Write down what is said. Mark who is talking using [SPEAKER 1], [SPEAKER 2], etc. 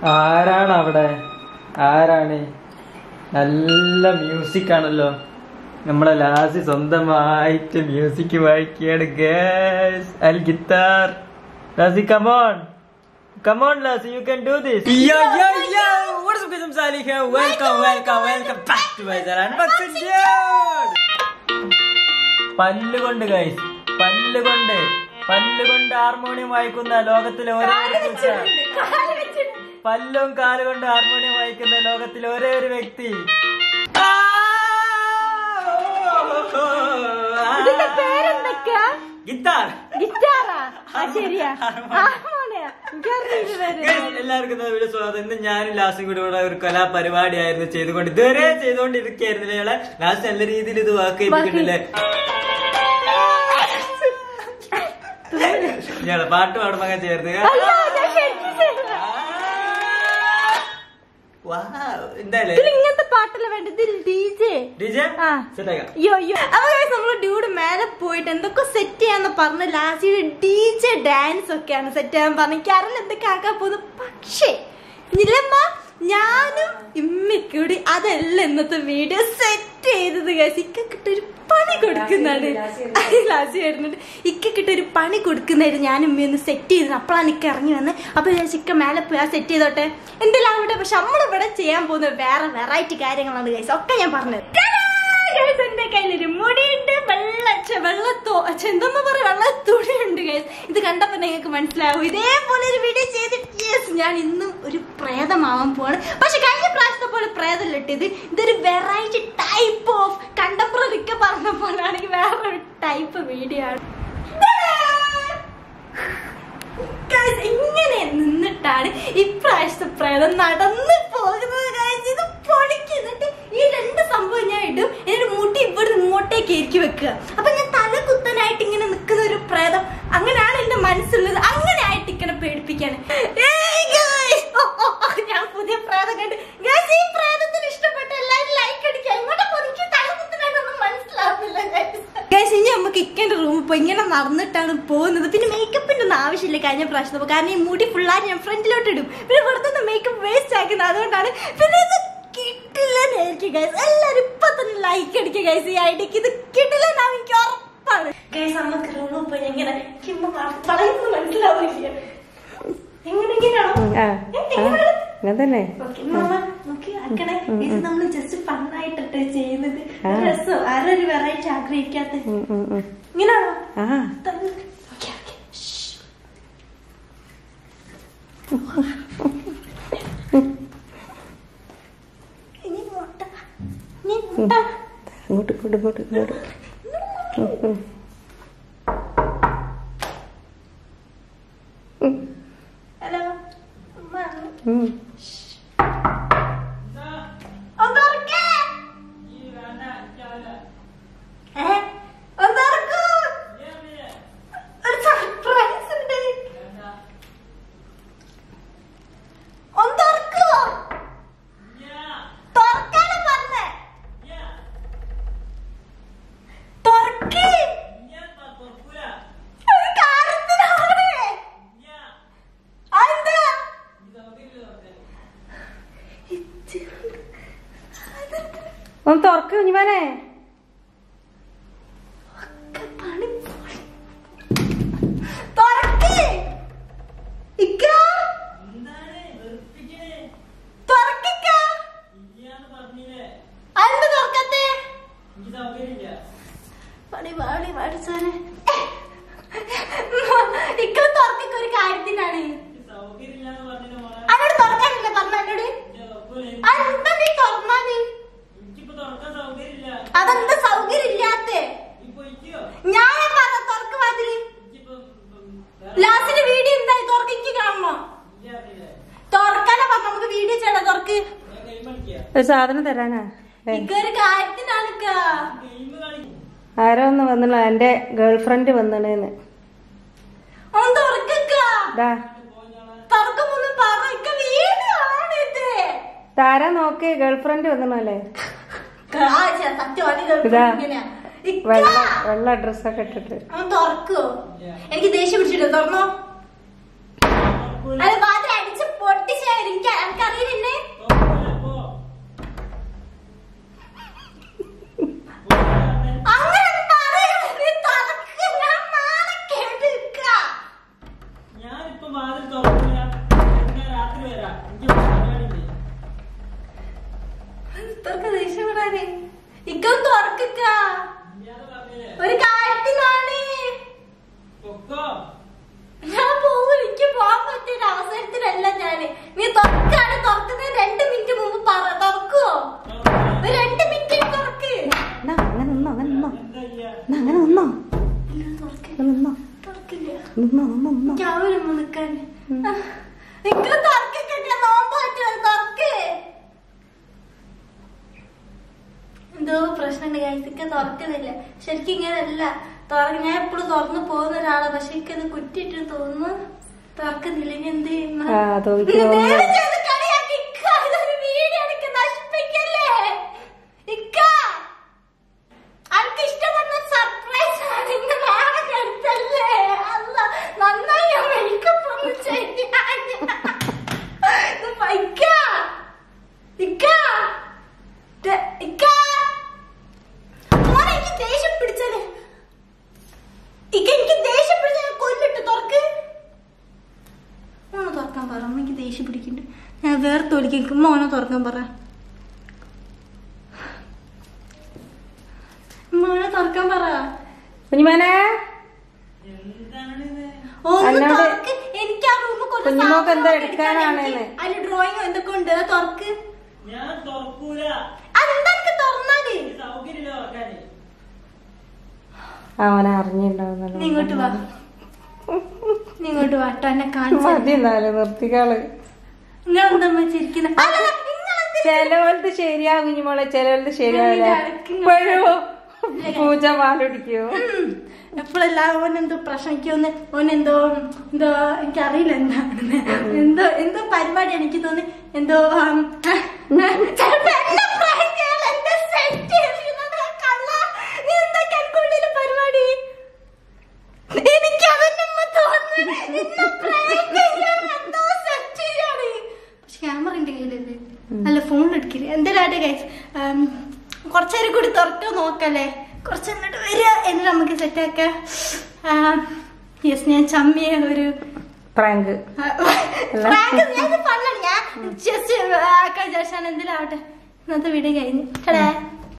[SPEAKER 1] ആരാണ് അവിടെ ആരാണ് നല്ല മ്യൂസിക് ആണല്ലോ നമ്മളെ ലാസ്റ്റ് സ്വന്തമായിട്ട് മ്യൂസിക് വായിക്കുകയാണ് ഗേസ് അൽ ഗിത്താർ ലാസി കമോൺ കമോൺ ലാസി you can do this yo yo yo what's up guys Saliha welcome welcome welcome back to my channel unboxing പല്ലുകൊണ്ട് ഗൈസ് പല്ലുകൊണ്ട് പല്ലുകൊണ്ട് ഹാർമോണിയം വായിക്കുന്ന ലോകത്തിലെ ഒരേ ഒരു പൂച്ച പല്ലും കാലുകൊണ്ട് ഹാർമോണിയം വായിക്കുന്ന ലോകത്തിലെ ഒരേ ഒരു വ്യക്തി
[SPEAKER 2] ഇതിന്റെ പേരെന്തൊക്കെയാ
[SPEAKER 1] ഗിത്താർ
[SPEAKER 2] ഗിറ്റാറാ ആ ശരിയാ ഹാർമോണിയ എനിക്കറിയില്ല പേര്
[SPEAKER 1] Guys, എല്ലാവർക്കും ഇന്നത്തെ വീഡിയോ സ്വാഗതം ഇന്ന് ഞാനും ലാസ്റ്റും കൂടി ഇവിടെ ഒരു കലാപരിപാടിയായിരുന്നു ചെയ്തുകൊണ്ട് ഇതുവരെ ചെയ്തുകൊണ്ടിരിക്കുകയായിരുന്നില്ല ഇയാളെ ലാസ്റ്റ് നല്ല രീതിയിൽ ഇത് വാക്ക് ചെയ്തിട്ടില്ലേ ഇയാളെ പാട്ട് പാടുമ്പോ ചേർന്ന്
[SPEAKER 2] അല്ല, ഞാൻ ശരിക്കും ചെയ്തതാ.
[SPEAKER 1] എന്തായാലും
[SPEAKER 2] ഇതിൽ ഇങ്ങനത്തെ പാട്ടല്ല വേണ്ട ഇതിൽ ഡി ജെ
[SPEAKER 1] ഡിജെ
[SPEAKER 2] ആ.
[SPEAKER 1] സെറ്റാക്കാം
[SPEAKER 2] അയ്യോ അയ്യോ അപ്പൊ guys, നമ്മള് ഡ്യൂഡ് മേലെ പോയിട്ട് എന്തൊക്കെ സെറ്റ് ചെയ്യാന്ന് പറഞ്ഞ ലാസ്റ്റ് ഡി ജെ ഡാൻസ് ഒക്കെയാണ് സെറ്റ് ചെയ്യാൻ പറഞ്ഞു എനിക്കറിയില്ല എന്തൊക്കെ ആക്കാൻ പോകുന്നത് പക്ഷേ നിലമ്മ ഞാനും ഇമ്മയ്ക്കൂടി അതല്ല ഇന്നത്തെ വീഡിയോ സെറ്റ് ചെയ്തത് guys. ഇക്ക കിട്ടൊരു പണി കൊടുക്കുന്നാണ് ലാസി വരുന്നുണ്ട് ഇക്ക കിട്ടൊരു പണി കൊടുക്കുന്നതായിട്ട് ഞാൻ ഉമ്മയൊന്ന് സെറ്റ് ചെയ്തത് അപ്പോഴാണ് ഇക്ക ഇറങ്ങി വന്നത് അപ്പൊ ഞാൻ ചിക്ക മേലെ പോയി ആ സെറ്റ് ചെയ്തോട്ടെ എന്തെല്ലാം അവിടെ പക്ഷെ നമ്മളിവിടെ ചെയ്യാൻ പോകുന്ന വേറെ വെറൈറ്റി കാര്യങ്ങളാണ് ഗൈസ് ഒക്കെ ഞാൻ പറഞ്ഞത് Guys, എന്റെ കയ്യിലൊരു മുടിയുണ്ട് വെള്ള ഛെ, വെള്ളത്തോ ഛെ, എന്തെന്ന് പറയാ വെള്ള തുണിയുണ്ട് ഗൈസ് ഇത് കണ്ടപ്പോ നിങ്ങൾക്ക് മനസ്സിലാവും ഇതേപോലെ ഒരു വീഡിയോ ചെയ്തിട്ട് യെസ് ഞാൻ ഇന്നും ഒരു പ്രേതമാവാൻ പോവാണ് പക്ഷെ കഴിഞ്ഞ പ്രാവശ്യത്തെ പോലെ പ്രേതമല്ല ഇട്ടത് ഇതൊരു വെറൈറ്റി ടൈപ്പ് ഓഫ് കണ്ടംപററിക്ക് പറഞ്ഞ പോലാണെങ്കിൽ വേറൊരു ടൈപ്പ് വീഡിയോ ആണ് Guys, ഇങ്ങനെ നിന്നിട്ടാണ് ഇപ്രാവശ്യത്തെ പ്രേതം നടന്നു പോകുന്നത് guys. ഇത് പൊളിക്കുന്നിട്ട് ഈ രണ്ട് സംഭവം ഞാൻ ഇടും എന്നിട്ട് മുട്ടി ഇവിടെ ഇങ്ങോട്ടേക്ക് ഇരിക്കി വെക്കുക അപ്പൊ ഞാൻ തല കുത്തനായിട്ട് ഇങ്ങനെ നിൽക്കുന്ന ഒരു പ്രേതം അങ്ങനെയാണ് എന്റെ മനസ്സുള്ളത് അങ്ങനെ ആയിട്ട് ഇങ്ങനെ പേടിപ്പിക്കാൻ ഏയ് guys. ഓ, ഓ, ഓ, ഞാൻ പുതിയ പ്രേതം കണ്ട് Guys, ഈ പ്രേതത്തിന് ഇഷ്ടപ്പെട്ട എല്ലാവരും ലൈക്ക് അടിക്കുക ഇങ്ങോട്ട് എനിക്ക് തല കുത്തനായിട്ടൊന്നും മനസ്സിലാവില്ല ഗൈസ് ഇനി നമുക്ക് ഇക്കന്റെ റൂമിൽ പോയി ഇങ്ങനെ നടന്നിട്ടാണ് പോകുന്നത് പിന്നെ മേക്കപ്പിന്റെ ഒന്നും ആവശ്യമില്ല കഴിഞ്ഞ പ്രാവശ്യത്തെ കാരണം ഈ മുടി ഫുള്ളായിട്ട് ഞാൻ ഫ്രണ്ടിലോട്ട് ഇടും പിന്നെ വെറുതെ മേക്കപ്പ് വേസ്റ്റ് ആക്കുന്നത് അതുകൊണ്ടാണ് പിന്നെ ഇത് കിട്ടില്ലെന്നായിരിക്കും ഗൈസ് എല്ലാരും ഇപ്പൊ തന്നെ ലൈക്ക് അടിക്കുക ഗൈസ് ഈ ഐഡിക്ക് ഇത് കിട്ടില്ലെന്നാണ് എനിക്ക് ഉറപ്പാണ് ഗൈസ് നമുക്ക് റൂമിൽ പോയി എങ്ങനെ പറയുന്നത് മനസ്സിലാവില്ല എങ്ങനെ ഇങ്ങനെയാണോ
[SPEAKER 3] ആ,
[SPEAKER 2] ഏ,
[SPEAKER 3] ആ,
[SPEAKER 2] എങ്ങനെയാണ്?
[SPEAKER 3] അങ്ങനെ തന്നെ
[SPEAKER 2] ഓക്കേ, മാമ, നോക്കി ആക്കണേ. ഇത് നമ്മൾ ജസ്റ്റ് ഫണ്ണായിട്ടിട്ട് ചെയ്യുന്നത്
[SPEAKER 3] ആ.
[SPEAKER 2] രസം ആരൊരു വെറൈറ്റി ആഗ്രഹിക്കാത്ത
[SPEAKER 3] ഉം, ഉം, ഉം.
[SPEAKER 2] ഇങ്ങനാണോ
[SPEAKER 3] ആ
[SPEAKER 2] തന്നെ. Okay, okay. ശ്ശ്. ഇനി മുട്ട. ഇനി മുട്ട.
[SPEAKER 3] അങ്ങോട്ട് ഇങ്ങോട്ട് ഇങ്ങോട്ട് ഇങ്ങോട്ട് ഉം, ഉം. ഉം,
[SPEAKER 2] ഹലോ ഉമ്മ.
[SPEAKER 3] ഉം.
[SPEAKER 2] ഒന്ന് തുറക്ക്. ഏ? ഒന്ന് തുറക്കൂ. ഒരു surprise ഉണ്ട്. ഒന്ന് തുറക്കൂ. തുറക്കാനാ പറഞ്ഞേ. തുറക്ക്. ഒരു കാര്യത്തിനാണ്. അതെന്താ?
[SPEAKER 3] ഒന്ന് തുറക്ക് കുഞ്ഞുമാനെ
[SPEAKER 2] ഒക്കെ പണി പോയി. തുറക്ക്. ഇക്ക. തുറക്കിക്ക. അതെന്താ തുറക്കാത്തെ? പണി പാടി പഠിച്ചോനെ. ഇക്ക തുറക്കൊക്കെ ഒരു കാര്യത്തിനാണ് എന്നോട് തുറക്കാനില്ല പറഞ്ഞ എന്നോട് അതെന്താ നീ തുറന്നാല് അതെന്താ സൗകര്യം ഇല്ലാത്ത ഞാൻ പറഞ്ഞ തുറക്ക് മാതിരി ലാസ്റ്റിന്റെ വീഡിയോ എന്തായി തുറക്ക് എനിക്ക് കാണണോ തുറക്കാനാ പറഞ്ഞ നമുക്ക് വീഡിയോ ചെയ്യണം തുറക്ക്
[SPEAKER 3] ഒരു സാധനം തരാനാ ഏ,
[SPEAKER 2] ഇക്കൊരു കാര്യത്തിനാണ് ഇക്ക.
[SPEAKER 3] ആരോ ഒന്ന് വന്നില്ല എന്റെ ഗേൾ ഫ്രണ്ട് വന്നിടേന്ന്
[SPEAKER 2] ഒന്ന് തുറക്കിക്ക
[SPEAKER 3] ഡാ
[SPEAKER 2] തുറക്കുമ്പോ പറ ഇക്ക വീഡിയോ ആണ് ഇത്
[SPEAKER 3] താരാ നോക്ക് ഗേൾ ഫ്രണ്ട് വന്നിടല്ലേ
[SPEAKER 2] കാഴ്ച സത്യമാണ് ഇത്
[SPEAKER 3] ഇതാ.
[SPEAKER 2] ഇങ്ങനെയാ. ഇക്ക,
[SPEAKER 3] വെള്ള വെള്ള ഡ്രസ്സൊക്കെ ഇട്ടിട്ട്
[SPEAKER 2] ഒന്ന് തുറക്കോ എനിക്ക് ദേഷ്യം പിടിച്ചിട്ട് തുറന്നോ അല്ല വാതിൽ അടിച്ച് പൊട്ടിച്ചാൽ എനിക്ക് നിങ്ങൾ തുറക്കൊക്കെ ഞാൻ നോമ്പ് പറ്റുമോ തുറക്ക് എന്തോ പ്രശ്നമുണ്ട് കഴിച്ചൊക്കെ തുറക്കുന്നില്ല ശരിക്കും ഇങ്ങനെയല്ല തുറ ഞാൻ എപ്പോഴും തുറന്നു പോകുന്ന ഒരാളാണ് പക്ഷെ എനിക്കത് കുറ്റിട്ട് തോന്നുന്നു തുറക്കുന്നില്ല ഇനി എന്ത് ചെയ്യുന്നു
[SPEAKER 3] ആ തോന്നിക്ക് തോന്നുന്നു
[SPEAKER 2] ദയവ് ചെയ്ത് കളിയാക്കി ഇക്ക, ഇതൊരു വീഡിയോ എനിക്ക് നശിപ്പിക്കല്ലേ ഇക്ക അനക്ക് ഇഷ്ടപ്പെടുന്ന സർപ്രൈസ് ആണ് ഇന്ന് നാളെ എടുത്തല്ലേ അല്ല നന്നായി ഞാൻ മേക്കപ്പ് ഒന്ന് ചെയ്യാൻ ഇത് ഇക്ക ഇക്ക ദേ- ഇക്ക മോനെ എനിക്ക് ദേഷ്യം പിടിച്ചത് ഇക്ക എനിക്ക് ദേഷ്യം പിടിച്ചത് കൊല്ലിട്ട് തുറക്ക് മോനെ തുറക്കാൻ പറ എനിക്ക് ദേഷ്യം പിടിക്കുന്നുണ്ട് ഞാൻ വേറെ തൊലിക്കും മോനെ തുറക്കാൻ പറ മോനെ തുറക്കാൻ പറ
[SPEAKER 3] കുഞ്ഞുമാനെ
[SPEAKER 2] ഒന്ന്
[SPEAKER 3] അല്ലാതെ
[SPEAKER 2] തുറക്ക്. എനിക്ക് ആ റൂമിൽ കുറച്ച്
[SPEAKER 3] കുഞ്ഞുമോക്ക് എന്താ
[SPEAKER 2] സാധനങ്ങളൊക്കെ
[SPEAKER 3] എടുക്കാനാണെന്ന്?
[SPEAKER 2] എടുക്കാനുണ്ട്. അതില് ഡ്രോയിങ് എന്തൊക്കെ ഉണ്ട് അത് തുറക്ക്
[SPEAKER 1] ഞാൻ തുറക്കൂല
[SPEAKER 2] അതെന്താ എനിക്ക് തുറന്നാല്
[SPEAKER 1] സൗകര്യമില്ല തുറക്കാന്
[SPEAKER 3] അവനെ അറിഞ്ഞിണ്ടാവുന്നല്ലോ
[SPEAKER 2] നീ ഇങ്ങോട്ട് വാ നീ ഇങ്ങോട്ട് വാട്ടോ എന്നെ കാണിച്ചു
[SPEAKER 3] മതി എന്നാലും നിർത്തിക്കാള്
[SPEAKER 2] നിങ്ങളെന്താ ചിരിക്കുന്നത് അല്ല, നിങ്ങളെന്ത്
[SPEAKER 3] ചിലവലത് ശരിയാവും കുഞ്ഞുമോളെ ചിലവലത് ശരിയാവില്ല
[SPEAKER 2] ഞാൻ ഇടയ്ക്ക്
[SPEAKER 3] ഇപ്പോഴും പൂജ പാലുടിക്കോ
[SPEAKER 2] എപ്പോഴല്ല ഓൻ എന്തോ പ്രശ്നിക്കുമെന്ന് ഓൻ എന്തോ എന്തോ എനിക്കറിയില്ല എന്താണെന്ന് എന്തോ എന്തോ പരിപാടി എനിക്ക് തോന്നി എന്തോ ആം, ചിലപ്പോ എന്നെ prank ചെയ്യാൻ എന്നെ set ചെയ്തിരിക്കുന്നത് ആ കള്ള. നീ എന്താ കൺകുള്ളില് പരിപാടി എനിക്ക് അതന്നെ തോന്നുന്നു എന്നെ prank ചെയ്യാൻ എന്തോ set ചെയ്യാണ്. പക്ഷെ ക്യാമറ എന്റെ കയ്യിലല്ലേ അല്ല ഫോണിൽ എടുക്കില്ല എന്തായാലും ഗൈസ് കുറച്ചേരം കൂടി തുറക്കാൻ നോക്കല്ലേ കുറച്ച് എന്നിട്ട് വരിക എന്നിട്ട് നമുക്ക് സെറ്റ് ആക്കാം യെസ് ഞാൻ ചമ്മിയ ഒരു
[SPEAKER 3] പ്രാങ്ക്
[SPEAKER 2] prank ഞാൻ പണ്ണാണ് ഞാൻ ജസ്റ്റ് ആക്കാൻ വിചാരിച്ചാണ് എന്തെങ്കിലും ആവട്ടെ ഇന്നത്തെ വീഡിയോ കഴിഞ്ഞു